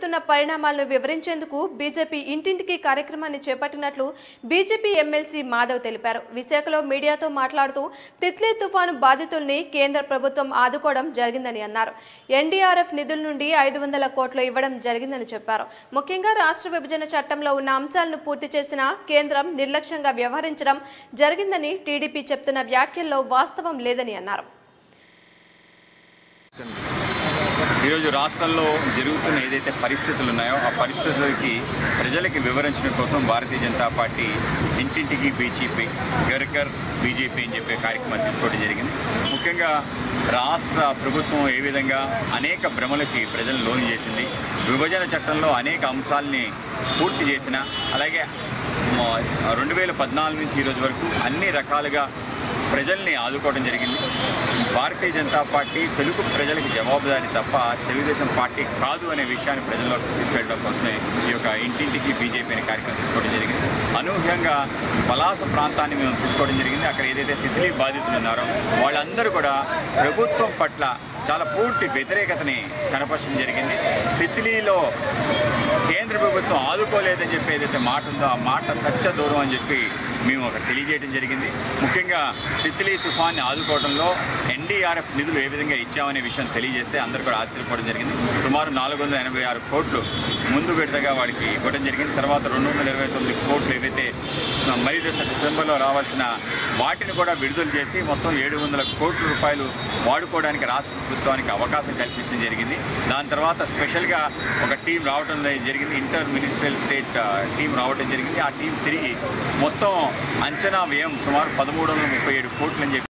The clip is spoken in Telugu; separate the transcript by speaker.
Speaker 1: జరుగుతున్న పరిణామాలను వివరించేందుకు బీజేపీ ఇంటింటికి కార్యక్రమాన్ని చేపట్టినట్లు బీజేపీ ఎమ్మెల్సీ మాధవ్ తెలిపారు విశాఖలో మీడియాతో మాట్లాడుతూ తిత్లీ తుఫాను బాధితుల్ని కేంద్ర ప్రభుత్వం ఆదుకోవడం జరిగిందని అన్నారు ఎన్డీఆర్ఎఫ్ నిధుల నుండి ఐదు వందల కోట్లు ఇవ్వడం జరిగిందని చెప్పారు ముఖ్యంగా రాష్ట్ర విభజన చట్టంలో ఉన్న అంశాలను పూర్తి చేసిన కేంద్రం నిర్లక్ష్యంగా వ్యవహరించడం జరిగిందని టీడీపీ చెప్తున్న వ్యాఖ్యల్లో వాస్తవం లేదని అన్నారు
Speaker 2: ఈరోజు రాష్ట్రంలో జరుగుతున్న ఏదైతే పరిస్థితులు ఉన్నాయో ఆ పరిస్థితులకి ప్రజలకి వివరించడం కోసం భారతీయ జనతా పార్టీ ఇంటింటికి బీజేపీ గర్కర్ బీజేపీ అని చెప్పే కార్యక్రమం తీసుకోవడం జరిగింది ముఖ్యంగా రాష్ట్ర ప్రభుత్వం ఏ విధంగా అనేక భ్రమలకి ప్రజలను లోను చేసింది విభజన చట్టంలో అనేక అంశాలని పూర్తి చేసిన అలాగే రెండు వేల పద్నాలుగు నుంచి ఈరోజు వరకు అన్ని రకాలుగా ప్రజల్ని ఆదుకోవడం జరిగింది భారతీయ జనతా పార్టీ తెలుగు ప్రజలకు జవాబుదారీ తప్ప తెలుగుదేశం పార్టీ కాదు అనే విషయాన్ని ప్రజల్లోకి తీసుకెళ్ళడం కోసమే ఈ యొక్క ఇంటింటికి బీజేపీ అనే కార్యక్రమం తీసుకోవడం జరిగింది అనూహ్యంగా పలాస ప్రాంతాన్ని మేము తీసుకోవడం జరిగింది అక్కడ ఏదైతే తిత్లీ బాధితులు ఉన్నారో వాళ్ళందరూ కూడా ప్రభుత్వం పట్ల చాలా పూర్తి వ్యతిరేకతని కనపరచడం జరిగింది తిత్లీలో కేంద్ర ప్రభుత్వం ఆదుకోలేదని చెప్పి ఏదైతే మాట ఉందో ఆ మాట సత్య దూరం అని చెప్పి మేము ఒక తెలియజేయడం జరిగింది ముఖ్యంగా తిత్లీ తుఫాన్ని ఆదుకోవడంలో ఎన్డీఆర్ఎఫ్ నిధులు ఏ విధంగా ఇచ్చామనే విషయం తెలియజేస్తే అందరూ కూడా ఆశ్చర్యపోవడం జరిగింది సుమారు నాలుగు వందల ఎనభై ఆరు కోట్లు ముందు విడతగా వాడికి ఇవ్వడం జరిగింది తర్వాత రెండు వందల ఇరవై తొమ్మిది కోట్లు ఏవైతే మరి దశ డిసెంబర్లో రావాల్సిన వాటిని కూడా విడుదల చేసి మొత్తం ఏడు వందల కోట్ల రూపాయలు వాడుకోవడానికి రాష్ట్ర ప్రభుత్వానికి అవకాశం కల్పించడం జరిగింది దాని తర్వాత స్పెషల్గా ఒక టీం రావడం జరిగింది ఇంటర్ మినిస్ట్రియల్ స్టేట్ ఆ, టీం రావడం జరిగింది ఆ టీం తిరిగి మొత్తం అంచనా వ్యయం సుమారు పదమూడు వందల ముప్పై ఏడు కోట్లు అని చెప్పి